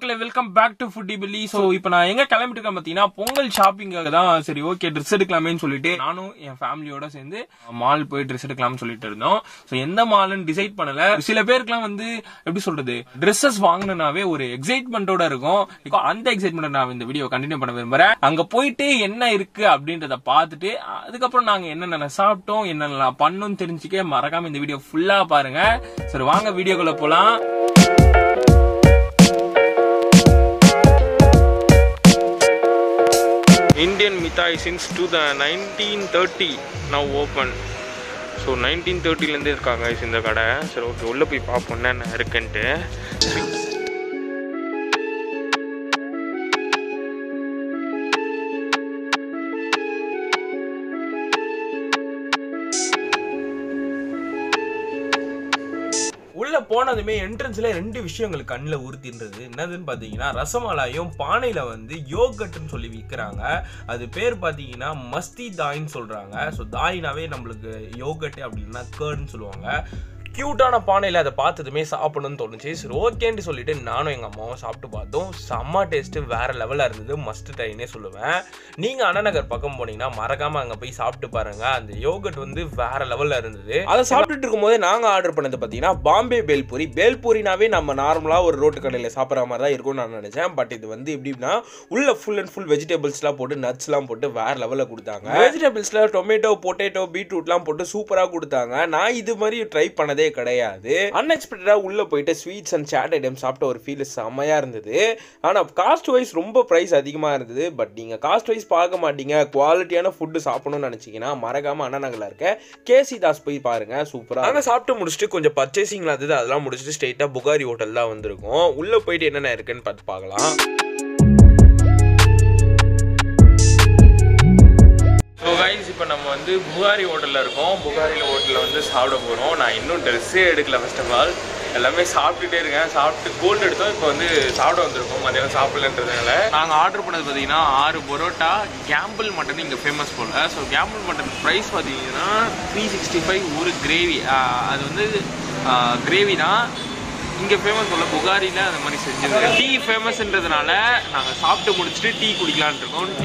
மக்களே welcome back to foodie Billy so இப்போ நான் எங்க கிளம்பிட்டு இருக்கேன் பாத்தீங்கன்னா பொங்கல் ஷாப்பிங்காக தான் சரி ஓகே ட்ரெஸ் எடுக்கலாமேன்னு சொல்லிட்டு நானும் என் ஃபேமிலியோட சேர்ந்து மால் போய் ட்ரெஸ் எடுக்கலாம்னு சொல்லிட்டு இருந்தோம் சோ எந்த மால்னு டிசைட் பண்ணல சில பேருக்குலாம் வந்து எப்படி சொல்றது ட்ரெஸ்ஸஸ் வாங்கணும்னாவே ஒரு எக்ஸைட்மெண்டோட இருக்கும் இப்போ அந்த எக்ஸைட்மெண்ட் நான் இந்த வீடியோ கண்டினியூ பண்ண விரும்புறேன் அங்க போயிட்டு என்ன இருக்கு அப்படின்றத பார்த்துட்டு அதுக்கப்புறம் நாங்க என்னென்ன சாப்பிட்டோம் என்னென்ன பண்ணோம்னு தெரிஞ்சுக்க மறக்காம இந்த வீடியோ ஃபுல்லா பாருங்க சரி வாங்க வீடியோக்குள்ள போலாம் Indian Mithai since to the nineteen thirty now open so nineteen தேர்ட்டிலேருந்தே இருக்காங்க guys இந்த கடை சரி ஓகே உள்ளே போய் பார்ப்போம் என்னென்ன இருக்குன்ட்டு உள்ள போனதுமே என்ட்ரன்ஸ்ல ரெண்டு விஷயங்கள் கண்ணில் உறுத்தின்றது என்னதுன்னு பார்த்தீங்கன்னா ரசமலாயும் பானையில வந்து யோகட்னு சொல்லி விற்கிறாங்க அது பேர் பார்த்தீங்கன்னா மஸ்தி தாயின்னு சொல்றாங்க ஸோ தாயினாவே நம்மளுக்கு யோகட் அப்படின்னா கேர்டுன்னு சொல்லுவாங்க கியூட்டான பானையில் அதை பார்த்ததுமே சாப்பிடணும்னு தோணுச்சு சரி ஓகேன்னு சொல்லிட்டு நானும் எங்கள் அம்மாவும் சாப்பிட்டு பார்த்தோம் செம்ம டேஸ்ட்டு வேற லெவலில் இருந்தது மஸ்ட் ட்ரைனே சொல்லுவேன் நீங்கள் அண்ணாநகர் பக்கம் போனீங்கன்னா மறக்காம அங்கே போய் சாப்பிட்டு பாருங்க அந்த யோகட் வந்து வேற லெவலில் இருந்தது அதை சாப்பிட்டுட்டு இருக்கும்போதே நாங்கள் ஆர்டர் பண்ணது பார்த்தீங்கன்னா பாம்பே பேல்பூரி பேல்பூரினாவே நம்ம நார்மலாக ஒரு ரோட்டு கடையில் சாப்பிட்ற மாதிரி தான் இருக்கும்னு நான் நினச்சேன் பட் இது வந்து எப்படின்னா உள்ள ஃபுல் அண்ட் ஃபுல் வெஜிடபிள்ஸ்லாம் போட்டு நட்ஸ்லாம் போட்டு வேற லெவலில் கொடுத்தாங்க வெஜிடபிள்ஸில் டொமேட்டோ பொட்டேட்டோ பீட்ரூட்லாம் போட்டு சூப்பராக கொடுத்தாங்க நான் இது மாதிரி ட்ரை பண்ணதே கிடையாது அன்எக்ஸ்பெக்டடாக உள்ளே போயிட்டு ஸ்வீட்ஸ் அண்ட் சாட் ஐட்டம் சாப்பிட்ட ஒரு ஃபீல் செம்மையாக இருந்தது ஆனால் காஸ்ட் வைஸ் ரொம்ப ப்ரைஸ் அதிகமாக இருந்தது பட் நீங்கள் காஸ்ட் வைஸ் பார்க்க மாட்டீங்க குவாலிட்டியான ஃபுட்டு சாப்பிடணும்னு நினச்சிங்கன்னா மறக்காம அண்ணா நகரில் இருக்க கேசி தாஸ் போய் பாருங்க சூப்பராக நாங்கள் சாப்பிட்டு முடிச்சுட்டு கொஞ்சம் பர்ச்சேசிங்லாம் இருந்தது அதெல்லாம் முடிச்சுட்டு ஸ்ட்ரெயிட்டாக புகாரி ஹோட்டல் தான் வந்திருக்கோம் உள்ளே போயிட்டு என்னென்ன இருக்குன்னு பார்த்து பார்க்கலாம் ஸோ கைஸ் இப்போ நம்ம வந்து புகாரி ஹோட்டலில் இருக்கோம் புகாரி ஹோட்டலில் வந்து சாப்பிட போகிறோம் நான் இன்னும் ட்ரெஸ்ஸே எடுக்கல ஃபர்ஸ்ட் ஆஃப் ஆல் எல்லாமே சாப்பிட்டுட்டே இருக்கேன் சாப்பிட்டு கோல்டு எடுத்தோம் இப்போ வந்து சாப்பிட வந்திருக்கோம் மதியானம் சாப்பிடலன்றதுனால நாங்கள் ஆர்டர் பண்ணது பார்த்தீங்கன்னா ஆறு பரோட்டா கேம்பிள் மட்டன் இங்கே ஃபேமஸ் போல் ஸோ கேம்பிள் மட்டன் ப்ரைஸ் பார்த்தீங்கன்னா த்ரீ சிக்ஸ்டி ஃபைவ் ஒரு கிரேவி அது வந்து கிரேவி தான் இங்கே ஃபேமஸ் உள்ள புகாரியில் அந்த மாதிரி செஞ்சது டீ ஃபேமஸ்ன்றதுனால நாங்கள் சாப்பிட்டு முடிச்சுட்டு டீ குடிக்கலான்னு இருக்கோம்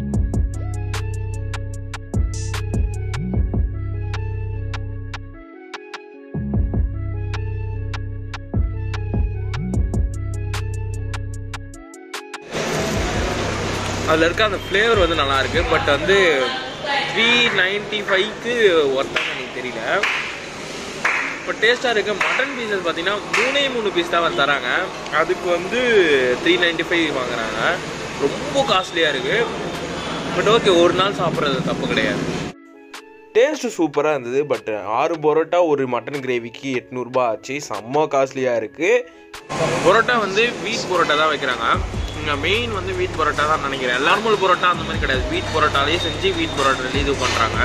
அதில் இருக்க அந்த ஃப்ளேவர் வந்து நல்லா இருக்கு பட் வந்து த்ரீ நைன்டி ஃபைவ்க்கு ஒர்த்தான்னு எனக்கு தெரியல இப்போ டேஸ்ட்டாக இருக்கு மட்டன் பீசஸ் பார்த்தீங்கன்னா மூணே மூணு பீஸ் தான் வந்து தராங்க அதுக்கு வந்து த்ரீ நைன்டி ஃபைவ் வாங்குறாங்க ரொம்ப காஸ்ட்லியாக இருக்கு பட் ஓகே ஒரு நாள் சாப்பிட்றது தப்பு கிடையாது டேஸ்ட்டு சூப்பராக இருந்தது பட் ஆறு பரோட்டா ஒரு மட்டன் கிரேவிக்கு எட்நூறுபா ஆச்சு செம்ம காஸ்ட்லியாக இருக்குது பரோட்டா வந்து வீட் பரோட்டா தான் வைக்கிறாங்க இங்கே மெயின் வந்து வீட் பரோட்டா தான் நினைக்கிறேன் நார்மல் பரோட்டா அந்த மாதிரி கிடையாது வீட் பரோட்டாலேயே செஞ்சு வீட் பரோட்டாலேயே இது பண்ணுறாங்க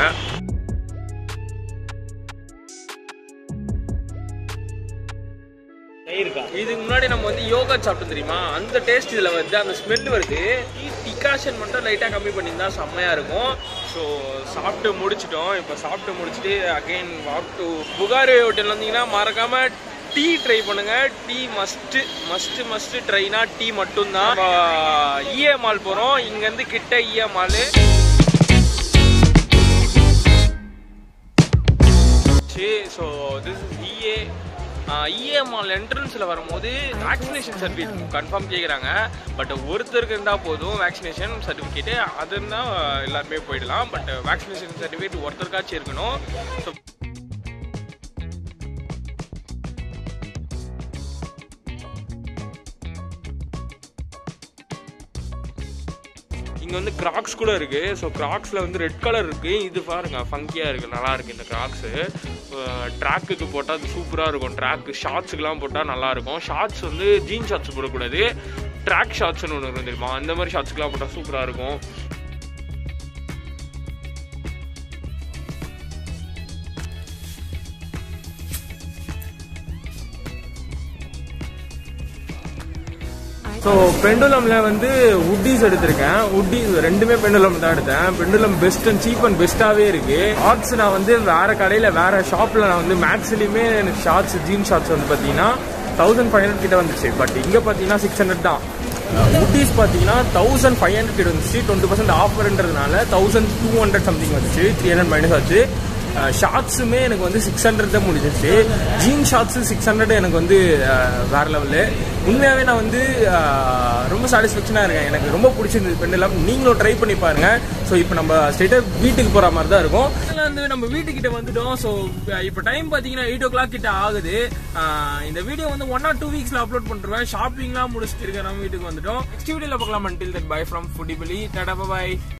இதுக்கு முன்னாடி நம்ம வந்து யோகா சாப்பிட்டு தெரியுமா அந்த டேஸ்ட் இதில் வந்து அந்த ஸ்மெல் வருது டிகாஷன் மட்டும் லைட்டாக கம்மி பண்ணியிருந்தா செம்மையாக இருக்கும் ஸோ சாப்பிட்டு முடிச்சிட்டோம் இப்போ சாப்பிட்டு முடிச்சுட்டு again walk to Bukhari hotel வந்தீங்கன்னா மறக்காம டீ ட்ரை பண்ணுங்க டீ மஸ்ட் மஸ்ட் மஸ்ட் ட்ரைனா டீ மட்டும்தான் இஏ மால் போகிறோம் இங்கேருந்து கிட்ட EA mall so this is EA EA mall என்ட்ரன்ஸில் வரும்போது வேக்சினேஷன் சர்டிஃபிகேட் கன்ஃபார்ம் கேட்குறாங்க பட் ஒருத்தருக்கு இருந்தால் போதும் வேக்சினேஷன் சர்டிஃபிகேட்டு அது இருந்தால் எல்லாருமே போயிடலாம் பட் வேக்சினேஷன் சர்டிஃபிகேட் ஒருத்தருக்காச்சும் இருக்கணும் ஸோ இங்கே வந்து கிராக்ஸ் கூட இருக்குது ஸோ கிராக்ஸில் வந்து ரெட் கலர் இருக்குது இது பாருங்க ஃபங்கியாக இருக்குது நல்லா இருக்குது இந்த கிராக்ஸு ட்ராக்குக்கு போட்டால் அது சூப்பராக இருக்கும் ட்ராக்கு ஷார்ட்ஸுக்கெலாம் போட்டால் நல்லாயிருக்கும் ஷார்ட்ஸ் வந்து ஜீன் ஷார்ட்ஸ் போடக்கூடாது ட்ராக் ஷார்ட்ஸ்னு ஒன்று இருக்கும் தெரியுமா அந்த மாதிரி ஷார்ட்ஸ்க்கெலாம் போட்டால் சூப்பராக இருக்கும் ஸோ பெண்டுலம்ல வந்து உட்டீஸ் எடுத்திருக்கேன் உட்டீஸ் ரெண்டுமே பெண்டுலம் தான் எடுத்தேன் pendulum best and cheap and பெஸ்ட்டாகவே இருக்கு ஷார்ட்ஸ் நான் வந்து வேற கடையில் வேற ஷாப்பில் நான் வந்து மேக்ஸ்லையுமே எனக்கு ஷார்ட்ஸ் ஜீன் ஷார்ட்ஸ் வந்து பார்த்தீங்கன்னா தௌசண்ட் ஃபைவ் ஹண்ட்ரட் கிட்ட வந்துச்சு பட் இங்கே பார்த்தீங்கன்னா சிக்ஸ் ஹண்ட்ரட் தான் ஊட்டிஸ் பார்த்தீங்கன்னா தௌசண்ட் ஃபைவ் ஹண்ட்ரட் இருந்துச்சு டுவெண்ட்டி பர்சன்ட் ஆஃபர்ன்றதுனால தௌசண்ட் டூ ஹண்ட்ரட் சம்திங் வந்துச்சு த்ரீ ஹண்ட்ரட் மைனஸ் ஆச்சு ஷார்ட்ஸுமே எனக்கு வந்து சிக்ஸ் ஹண்ட்ரட் தான் முடிஞ்சிச்சு ஜீன் ஷார்ட்ஸு சிக்ஸ் ஹண்ட்ரட் எனக்கு வந்து அஹ், வேற லெவலு உண்மையாகவே நான் வந்து அஹ், ரொம்ப சாட்டிஸ்ஃபேக்ஷனாக இருக்கேன் எனக்கு ரொம்ப பிடிச்சிருந்தது பெண் எல்லாம் நீங்களும் ட்ரை பண்ணி பாருங்க ஸோ இப்போ நம்ம ஸ்ட்ரெயிட்டாக வீட்டுக்கு போகிற மாதிரி தான் இருக்கும் அதில் வந்து நம்ம வீட்டுக்கிட்ட வந்துட்டோம் ஸோ இப்போ டைம் பார்த்தீங்கன்னா எயிட் ஓ கிளாக் கிட்ட ஆகுது அஹ், இந்த வீடியோ வந்து ஒன் ஆர் டூ வீக்ஸில் அப்லோட் பண்ணிருவேன் ஷாப்பிங்லாம் முடிச்சுட்டு இருக்கேன் நம்ம வீட்டுக்கு வந்துட்டோம் நெக்ஸ்ட் வீடியோவில் பார்க்கலாம் until that bye from ஃபுடிபிலி Tata bye